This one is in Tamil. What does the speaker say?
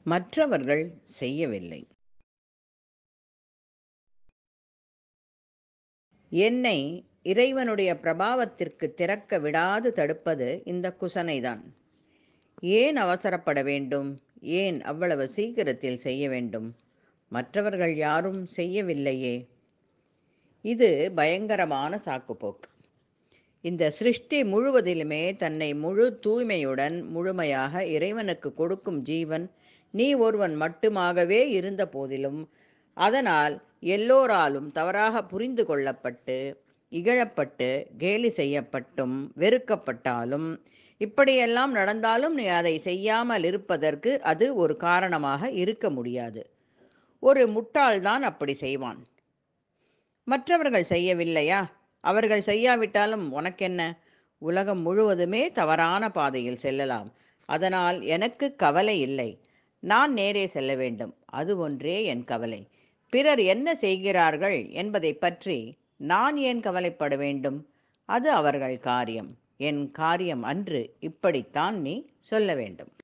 மற்றவர்கள் செய்யவில்லை என்னை இறைவனுடைய பிரபாவத்திற்கு திறக்க விடாது தடுப்பது இந்த குசனைதான் ஏன் அவசரப்பட வேண்டும் ஏன் அவ்வளவு சீக்கிரத்தில் செய்ய வேண்டும் மற்றவர்கள் யாரும் செய்யவில்லையே இது பயங்கரமான சாக்குப்போக்கு இந்த சிருஷ்டி முழுவதிலுமே தன்னை முழு தூய்மையுடன் முழுமையாக இறைவனுக்கு கொடுக்கும் ஜீவன் நீ ஒருவன் மட்டுமாகவே இருந்த போதிலும் அதனால் எல்லோராலும் தவறாக புரிந்து கொள்ளப்பட்டு இகழப்பட்டு கேலி செய்யப்பட்டும் வெறுக்கப்பட்டாலும் இப்படியெல்லாம் நடந்தாலும் நீ அதை செய்யாமல் இருப்பதற்கு அது ஒரு காரணமாக இருக்க முடியாது ஒரு முட்டாள்தான் அப்படி செய்வான் மற்றவர்கள் செய்யவில்லையா அவர்கள் செய்யாவிட்டாலும் உனக்கென்ன உலகம் முழுவதுமே தவறான பாதையில் செல்லலாம் அதனால் எனக்கு கவலை இல்லை நான் நேரே செல்ல வேண்டும் அது ஒன்றே என் கவலை பிறர் என்ன செய்கிறார்கள் என்பதை பற்றி நான் ஏன் கவலைப்பட வேண்டும் அது அவர்கள் காரியம் என் காரியம் அன்று இப்படித்தான் நீ சொல்ல வேண்டும்